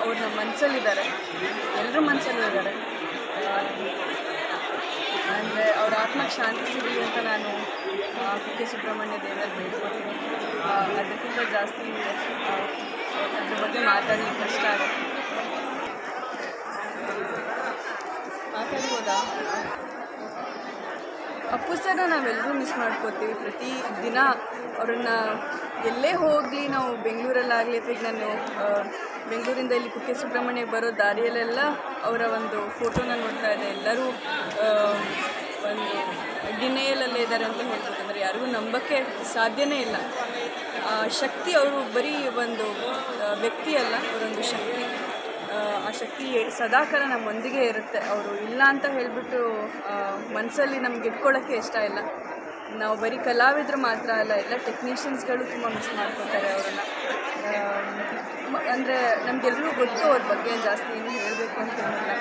ಅವ್ರು ನಮ್ಮ ಮನಸ್ಸಲ್ಲಿದ್ದಾರೆ ಎಲ್ಲರ ಮನಸ್ಸಲ್ಲೂ ಇದ್ದಾರೆ ಅಂದರೆ ಅವ್ರ ಆತ್ಮಕ್ಕೆ ಶಾಂತಿ ಸಿಗಲಿ ಅಂತ ನಾನು ಆ, ಕುಕ್ಕೆ ಸುಬ್ರಹ್ಮಣ್ಯ ದೇವರಲ್ಲಿ ಬೇಡ್ಕೊತೀನಿ ಆ, ಅದಕ್ಕಿಂತ ಜಾಸ್ತಿ ಆ, ಅದ್ರ ಬಗ್ಗೆ ಮಾತಾಡಲಿಕ್ಕೆ ಕಷ್ಟ ಆಗುತ್ತೆ ಮಾತಾಡ್ಬೋದಾ ಅಪ್ಪು ಸರ್ನ ನಾವೆಲ್ಲರೂ ಮಿಸ್ ಮಾಡ್ಕೋತೀವಿ ಪ್ರತಿ ದಿನ ಅವ್ರನ್ನ ಎಲ್ಲೇ ಹೋಗಲಿ ನಾವು ಬೆಂಗಳೂರಲ್ಲಾಗಲಿ ಅಥವಾ ಈಗ ನಾನು ಆ, ಬೆಂಗಳೂರಿಂದ ಇಲ್ಲಿ ಕುಕ್ಕೆ ಸುಬ್ರಹ್ಮಣ್ಯಕ್ಕೆ ಬರೋ ದಾರಿಯಲ್ಲೆಲ್ಲ ಅವರ ಒಂದು ಫೋಟೋನ ನೋಡ್ತಾ ಇದ್ದೆ ಎಲ್ಲರೂ ಆ, ಒಂದು ಡಿನೇಯಲಲ್ಲೇ ಇದ್ದಾರೆ ಅಂತ ಹೇಳ್ಬೋದು ಅಂದರೆ ಯಾರಿಗೂ ನಂಬಕ್ಕೆ ಸಾಧ್ಯನೇ ಇಲ್ಲ ಆ ಶಕ್ತಿ ಅವರು ಬರೀ ಒಂದು ಆ, ವ್ಯಕ್ತಿ ಅಲ್ಲ ಅವರೊಂದು ಶಕ್ತಿ ಆ, ಆ ಶಕ್ತಿ ಸದಾಕಾಲ ನಮ್ಮೊಂದಿಗೆ ಇರುತ್ತೆ ಅವರು ಇಲ್ಲ ಅಂತ ಹೇಳಿಬಿಟ್ಟು ಮನಸ್ಸಲ್ಲಿ ನಮ್ಗೆ ಇಟ್ಕೊಳ್ಳೋಕ್ಕೆ ಇಷ್ಟ ಇಲ್ಲ ನಾವು ಬರೀ ಕಲಾವಿದರು ಮಾತ್ರ ಅಲ್ಲ ಎಲ್ಲ ಟೆಕ್ನಿಷಿಯನ್ಸ್ಗಳು ತುಂಬ ಮಿಸ್ ಮಾಡ್ಕೋತಾರೆ ಅವರನ್ನು ಅಂದರೆ ನಮಗೆಲ್ಲರೂ ಗೊತ್ತು ಅವ್ರ ಬಗ್ಗೆ ಜಾಸ್ತಿ ಏನು ಹೇಳಬೇಕು ಅಂತ ಏನಿಲ್ಲ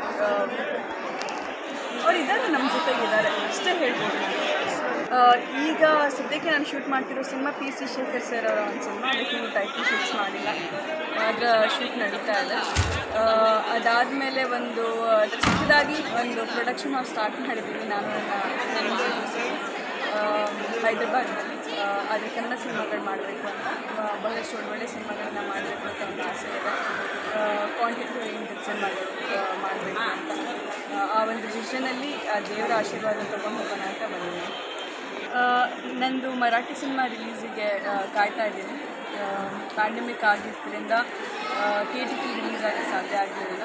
ಅವ್ರು ಇದ್ದಾರೆ ನಮ್ಮ ಜೊತೆಗಿದ್ದಾರೆ ಅಷ್ಟೇ ಹೇಳ್ಬೋದು ನಾನು. ಆ, ಈಗ ಸದ್ಯಕ್ಕೆ ನಾನು ಶೂಟ್ ಮಾಡ್ತಿರೋ cinema P C Shekhar sir ಅವರ ಒಂದು ಸಿನಿಮಾ ಅದಕ್ಕೆ ಇನ್ನೂ ಟೈಟಲ್ ಫಿಕ್ಸ್ ಮಾಡಿಲ್ಲ ಅದರ ಶೂಟ್ ನಡೀತಾ ಇದೆ ಆ, ಅದಾದಮೇಲೆ ಒಂದು ಆ, ಚಿಕ್ಕದಾಗಿ ಒಂದು ಪ್ರೊಡಕ್ಷನ್ ನಾವು ಸ್ಟಾರ್ಟ್ ಮಾಡಿದ್ದೀವಿ ನಾನು ನನ್ನ ಫ್ರೆಂಡ್ಸ್ ಸೇರಿ ಹೈದ್ರಾಬಾದ್ನಲ್ಲಿ ಆ, ಅದೇ ಕನ್ನಡ ಸಿನಿಮಾಗಳು ಮಾಡಬೇಕು ಅಂತ ಆ, ಬಹಳಷ್ಟು ಒಳ್ಳೊಳ್ಳೆ ಸಿನಿಮಾಗಳನ್ನ ಮಾಡಬೇಕು ಅಂತ ಒಂದು ಆಸೆ ಇದೆ ಕ್ವಾಂಟಿಟಿ ಓರಿಯೆಂಟೆಡ್ ಸಿನಿಮಾಗಳು ಮಾಡಬೇಕು ಅಂತ ಆ, ಆ ಒಂದು ವಿಷನಲ್ಲಿ ಆ ದೇವರ ಆಶೀರ್ವಾದ ತೊಗೊಂಡು ಹೋಗೋಣ ಅಂತ ಬಂದಿದ್ದೀನಿ ಆ, ನಂದು ಮರಾಠಿ ಸಿನಿಮಾ ರಿಲೀಸಿಗೆ ಆ, ಕಾಯ್ತಾ ಇದ್ದೀನಿ ಪ್ಯಾಂಡಮಿಕ್ ಆಗಿದ್ದರಿಂದ ಥಿಯೇಟ್ರಿಗೆ ರಿಲೀಸ್ ಆಗಕ್ಕೆ ಸಾಧ್ಯ ಆಗಲಿಲ್ಲ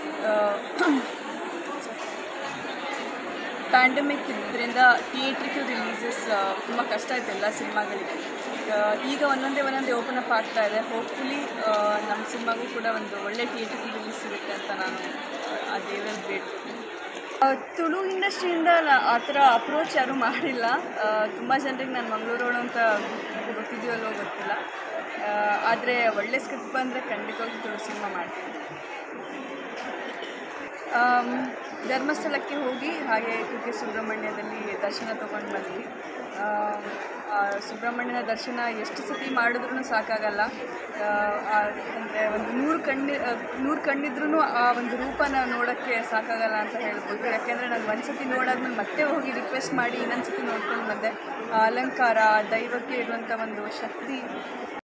ಪ್ಯಾಂಡಮಿಕ್ ಇದ್ದರಿಂದ ಥಿಯೇಟ್ರಿಕಲ್ ರಿಲೀಸಸ್ ತುಂಬ ಕಷ್ಟ ಆಯ್ತು ಎಲ್ಲ ಸಿನಿಮಾಗಳಿಗೆ ಆ, ಈಗ ಒಂದೊಂದೇ ಒಂದೊಂದೇ ಓಪನ್ ಅಪ್ ಆಗ್ತಾ ಇದೆ ಹೋಪ್ಫುಲಿ ನಮ್ಮ ಸಿನಿಮಾಗೂ ಕೂಡ ಒಂದು ಒಳ್ಳೆ ಥಿಯೇಟ್ರಿಕಲ್ ರಿಲೀಸ್ ಸಿಗುತ್ತೆ ಅಂತ ನಾನು ಆ ದೇವರಲ್ಲಿ ಬೇಡ್ತೀನಿ ಆ, ತುಳು ಇಂಡಸ್ಟ್ರಿಯಿಂದ ನಾ- ಆ ಥರ ಅಪ್ರೋಚ್ ಯಾರೂ ಮಾಡಿಲ್ಲ ತುಂಬ ಜನರಿಗೆ ನಾನು ಮಂಗಳೂರೋಳು ಅಂತ ಗೊತ್ತಿದೆಯೋ ಅಲ್ಲೋ ಗೊತ್ತಿಲ್ಲ ಆದರೆ ಒಳ್ಳೆ ಸ್ಕ್ರಿಪ್ಟ್ ಬಂದರೆ ಖಂಡಿತವಾಗಿ ತುಳು ಸಿನಿಮಾ ಮಾಡ್ತೀನಿ ಆಮ್, ಧರ್ಮಸ್ಥಳಕ್ಕೆ ಹೋಗಿ ಹಾಗೆ ಕುಕ್ಕೆ ಸುಬ್ರಹ್ಮಣ್ಯದಲ್ಲಿ ದರ್ಶನ ತೊಗೊಂಡು ಬಂದ್ವಿ ಆಮ್, ಆ ಸುಬ್ರಹ್ಮಣ್ಯನ ದರ್ಶನ ಎಷ್ಟು ಸತಿ ಮಾಡಿದ್ರೂ ಸಾಕಾಗಲ್ಲ ಅಂದರೆ ಒಂದು ನೂರು ಕಣ್ಣಿ ನೂರು ಕಣ್ಣಿದ್ರೂ ಆ ಒಂದು ರೂಪನ ನೋಡೋಕ್ಕೆ ಸಾಕಾಗಲ್ಲ ಅಂತ ಹೇಳ್ಬೋದು ಯಾಕೆಂದರೆ ನಾನು ಒಂದು ಸತಿ ನೋಡಾದ್ಮೇಲೆ ಮತ್ತೆ ಹೋಗಿ ರಿಕ್ವೆಸ್ಟ್ ಮಾಡಿ ಇನ್ನೊಂದು ಸತಿ ನೋಡ್ಕೊಂಡು ಬಂದೆ ಆ ಅಲಂಕಾರ ಆ ದೈವಕ್ಕೆ ಇರುವಂಥ ಒಂದು ಶಕ್ತಿ